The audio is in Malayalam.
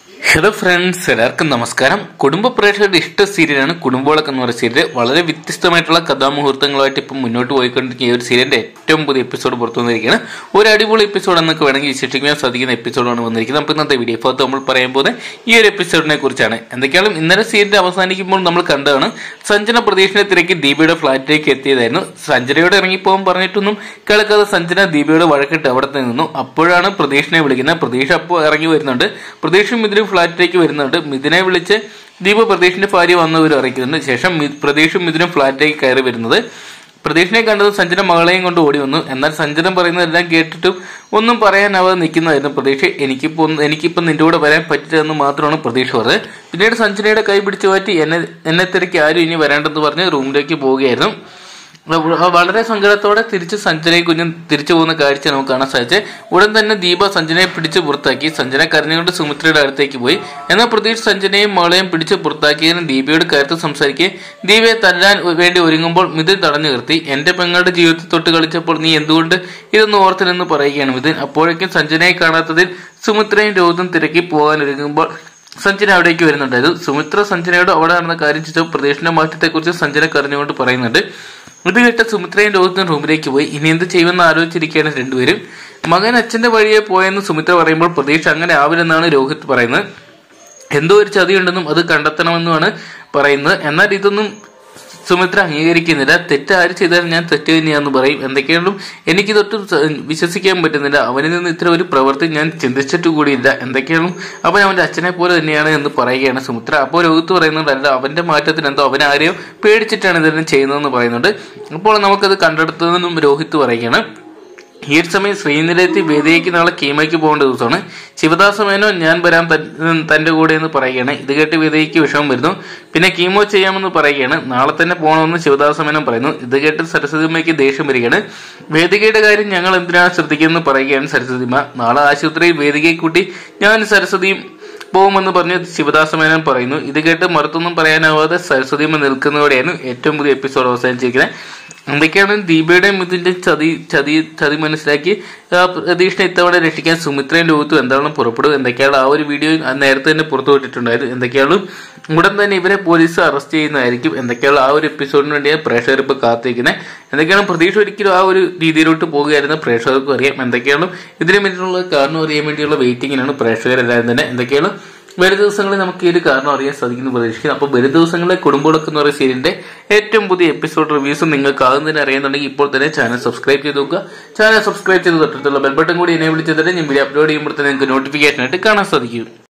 ഹലോ ഫ്രണ്ട്സ് എല്ലാവർക്കും നമസ്കാരം കുടുംബ പ്രേക്ഷകരുടെ ഇഷ്ട സീരിയലാണ് കുടുംബവിളക്ക് എന്ന് പറയുന്ന സീരിയൽ വളരെ വ്യത്യസ്തമായിട്ടുള്ള കഥാമുഹൂർത്തങ്ങളായിട്ട് ഇപ്പം മുന്നോട്ട് പോയിക്കൊണ്ടിരിക്കുന്ന ഈ ഒരു സീരിയലിന്റെ ഏറ്റവും പുതിയ എപ്പിസോഡ് പുറത്തു വന്നിരിക്കുകയാണ് ഒരു അടിപൊളി എപ്പിസോഡ് എന്നൊക്കെ വേണമെങ്കിൽ വിശേഷിക്കാൻ സാധിക്കുന്ന എപ്പിസോഡാണ് വന്നിരിക്കുന്നത് അപ്പോൾ ഇന്നത്തെ വീഡിയോ ഭാഗത്ത് നമ്മൾ പറയാൻ പോകുന്നത് ഈ ഒരു എപ്പിസോഡിനെ കുറിച്ചാണ് എന്തൊക്കെയാണ് ഇന്നലെ സീരിയൽ അവസാനിക്കുമ്പോൾ നമ്മൾ കണ്ടതാണ് സഞ്ജന പ്രതീക്ഷിനെ തിരക്കി ദീപയുടെ ഫ്ലാറ്റിലേക്ക് എത്തിയതായിരുന്നു സഞ്ജനയോട് ഇറങ്ങിപ്പോകാൻ പറഞ്ഞിട്ടൊന്നും കേൾക്കാതെ സഞ്ജന ദീപയോട് വഴക്കിട്ട് അവിടെ നിന്നു അപ്പോഴാണ് പ്രതീക്ഷിനെ വിളിക്കുന്നത് പ്രതീക്ഷ അപ്പോൾ ഇറങ്ങി വരുന്നുണ്ട് പ്രതീക്ഷ മിഥുനും ഫ്ലാറ്റിലേക്ക് വരുന്നുണ്ട് മിഥുനെ വിളിച്ച് ദീപ പ്രതീഷിന്റെ ഭാര്യ വന്നവർ അറിയിക്കുന്നുണ്ട് ശേഷം മി- പ്രതീഷും മിഥുനും ഫ്ലാറ്റിലേക്ക് കയറി വരുന്നത് പ്രതീഷിനെ കണ്ടത് സഞ്ജന മകളെയും കൊണ്ട് ഓടി വന്നു എന്നാൽ സഞ്ജന പറയുന്നതെല്ലാം കേട്ടിട്ടും ഒന്നും പറയാനാവാതെ നിൽക്കുന്നതായിരുന്നു പ്രതീക്ഷ എനിക്കിപ്പോ ഒന്ന് എനിക്കിപ്പോ നിന്റെ കൂടെ വരാൻ പറ്റില്ലെന്ന് മാത്രമാണ് പ്രതീക്ഷ പറഞ്ഞത് പിന്നീട് സഞ്ജനയുടെ കൈ പിടിച്ചു മാറ്റി എന്നെ എന്നെ തിരക്കി ആരും ഇനി വരേണ്ടെന്ന് പറഞ്ഞ് റൂമിലേക്ക് പോവുകയായിരുന്നു വ- വളരെ സങ്കടത്തോടെ തിരിച്ച് സഞ്ജനയും കുഞ്ഞും തിരിച്ചു പോകുന്ന കാഴ്ച നമുക്ക് കാണാൻ സാധിച്ചത് ഉടൻ തന്നെ ദീപ സഞ്ജനയെ പിടിച്ച് പുറത്താക്കി സഞ്ജന കരഞ്ഞുകൊണ്ട് സുമിത്രയുടെ അടുത്തേക്ക് പോയി എന്നാൽ പ്രതീക്ഷ സഞ്ജനയും മകളെയും പിടിച്ച് പുറത്താക്കിയതിന് ദീപയോട് കയർത്ത് സംസാരിക്കുകയും ദീപയെ തല്ലാൻ വേണ്ടി ഒരുങ്ങുമ്പോൾ മിഥുൻ തടഞ്ഞു നിർത്തി എന്റെ പെങ്ങളുടെ ജീവിതത്തിൽ തൊട്ട് കളിച്ചപ്പോൾ നീ എന്തുകൊണ്ട് ഇതൊന്നും ഓർത്തില്ലെന്ന് പറയുകയാണ് മിഥുൻ അപ്പോഴേക്കും സഞ്ജനയെ കാണാത്തതിൽ സുമിത്രയും രോഗം തിരക്കി പോകാൻ ഒരുങ്ങുമ്പോൾ സഞ്ജന അവിടേക്ക് വരുന്നുണ്ടായിരുന്നു സുമിത്ര സഞ്ജനയോട് അവിടെ നടന്ന കാര്യം ചോദിച്ചപ്പോൾ പ്രതീക്ഷയുടെ മാറ്റത്തെക്കുറിച്ച് സഞ്ജന കരഞ്ഞുകൊണ്ട് പറയുന്നുണ്ട് ഇത് കേട്ട സുമിത്രയും രോഹിത്തും റൂമിലേക്ക് പോയി ഇനി എന്ത് ചെയ്യുമെന്ന് ആലോചിച്ചിരിക്കുകയാണ് രണ്ടുപേരും മകൻ അച്ഛന്റെ വഴിയെ പോയെന്ന് സുമിത്ര പറയുമ്പോൾ പ്രതീക്ഷ അങ്ങനെ ആവില്ലെന്നാണ് രോഹിത് പറയുന്നത് എന്തോ ഒരു ചതിയുണ്ടെന്നും അത് കണ്ടെത്തണമെന്നുമാണ് പറയുന്നത് എന്നാൽ ഇതൊന്നും സുമിത്ര അംഗീകരിക്കുന്നില്ല തെറ്റ് ആര് ചെയ്താലും ഞാൻ തെറ്റ് തന്നെയാന്ന് പറയും എന്തൊക്കെയാണെങ്കിലും എനിക്ക് തൊട്ട് സ- വിശ്വസിക്കാൻ പറ്റുന്നില്ല അവനിൽ നിന്ന് ഇത്ര ഒരു പ്രവൃത്തി ഞാൻ ചിന്തിച്ചിട്ട് കൂടിയില്ല എന്തൊക്കെയാണ് അവൻ അവന്റെ അച്ഛനെ പോലെ തന്നെയാണ് എന്ന് പറയുകയാണ് സുമിത്ര അപ്പോൾ രോഹിത്ത് പറയുന്നുണ്ട് അല്ല അവന്റെ മാറ്റത്തിന് എന്തോ അവൻ ആരെയോ പേടിച്ചിട്ടാണ് ഇതെല്ലാം ചെയ്യുന്നതെന്ന് പറയുന്നുണ്ട് അപ്പോൾ നമുക്കത് കണ്ടെടുത്തതെന്നും രോഹിത്ത് പറയുകയാണ് ഈ ഒരു സമയം ശ്രീനിലയത്തി വേദിയേക്ക് നാളെ കീമയ്ക്ക് പോകേണ്ട ദിവസമാണ് ശിവദാസ മേനോ ഞാൻ വരാൻ തൻ- തന്റെ കൂടെ എന്ന് പറയുകയാണ് ഇത് കേട്ട് വേദിക്ക് വിഷമം വരുന്നു പിന്നെ കീമോ ചെയ്യാമെന്ന് പറയുകയാണ് നാളെ തന്നെ പോകണമെന്ന് ശിവദാസ മേനോൻ പറയുന്നു ഇത് കേട്ട് സരസ്വതിമ്മയ്ക്ക് ദേഷ്യം വരികയാണ് വേദികയുടെ കാര്യം ഞങ്ങൾ എന്തിനാണ് ശ്രദ്ധിക്കുന്നത് പറയുകയാണ് സരസ്വതിമ്മ നാളെ ആശുപത്രിയിൽ വേദികയെ കൂട്ടി ഞാൻ സരസ്വതിയും പോകുമെന്ന് പറഞ്ഞ് ശിവദാസമേനൻ പറയുന്നു ഇത് കേട്ട് മറുത്തൊന്നും പറയാനാവാതെ സരസ്വതിയമ്മ നിൽക്കുന്നതോടെയായിരുന്നു ഏറ്റവും പുതിയ എപ്പിസോഡ് അവസാനിച്ചിരിക്കുന്നത് എന്തൊക്കെയാണ് ദീപയുടെയും ഇതിന്റെ ചതി ചതി ചതി മനസ്സിലാക്കി ആ പ്രതീക്ഷിനെ ഇത്തവണ രക്ഷിക്കാൻ സുമിത്രയും ലോകത്തും എന്താണ് പുറപ്പെടും എന്തൊക്കെയാണ് ആ ഒരു വീഡിയോ നേരത്തെ തന്നെ പുറത്തു വിട്ടിട്ടുണ്ടായിരുന്നു എന്തൊക്കെയാണ് ഉടൻ തന്നെ ഇവരെ പോലീസ് അറസ്റ്റ് ചെയ്യുന്നതായിരിക്കും എന്തൊക്കെയാണ് ആ ഒരു എപ്പിസോഡിന് വേണ്ടിയാണ് പ്രേക്ഷകർ ഇപ്പോൾ കാത്തിരിക്കുന്നത് എന്തൊക്കെയാണ് പ്രതീക്ഷ ഒരിക്കലും ആ ഒരു രീതിയിലോട്ട് പോകുകയായിരുന്നു പ്രേക്ഷകർക്കും അറിയാം എന്തൊക്കെയാണ് ഇതിനു വേണ്ടിയിട്ടുള്ള കാരണം അറിയാൻ വേണ്ടിയുള്ള വെയിറ്റിങ്ങിനാണ് പ്രേക്ഷകരെല്ലാവരും തന്നെ എന്തൊക്കെയാണ് വരും ദിവസങ്ങളിൽ നമുക്ക് ഈ ഒരു കാരണം അറിയാൻ സാധിക്കുന്നു പ്രതീക്ഷിക്കുന്നു അപ്പോൾ വരും ദിവസങ്ങളിലെ കുടുംബോടൊക്കെ എന്ന് പറയുന്ന സീരിയലിന്റെ ഏറ്റവും പുതിയ എപ്പിസോഡ് റിവ്യൂസും നിങ്ങൾക്ക് ആകുന്നതിന് അറിയുന്നുണ്ടെങ്കിൽ ഇപ്പോൾ തന്നെ ചാനൽ സബ്സ്ക്രൈബ് ചെയ്ത് നോക്കുക ചാനൽ സബ്സ്ക്രൈബ് ചെയ്ത് തൊട്ടടുത്തുള്ള ബെൽ ബട്ടൺ കൂടി എനേബിൾ ചെയ്തിട്ട് ഞാൻ വീഡിയോ അപ്ലോഡ് ചെയ്യുമ്പോൾ തന്നെ നിങ്ങൾക്ക് നോട്ടിഫിക്കേഷൻ ആയിട്ട് കാണാൻ സാധിക്കും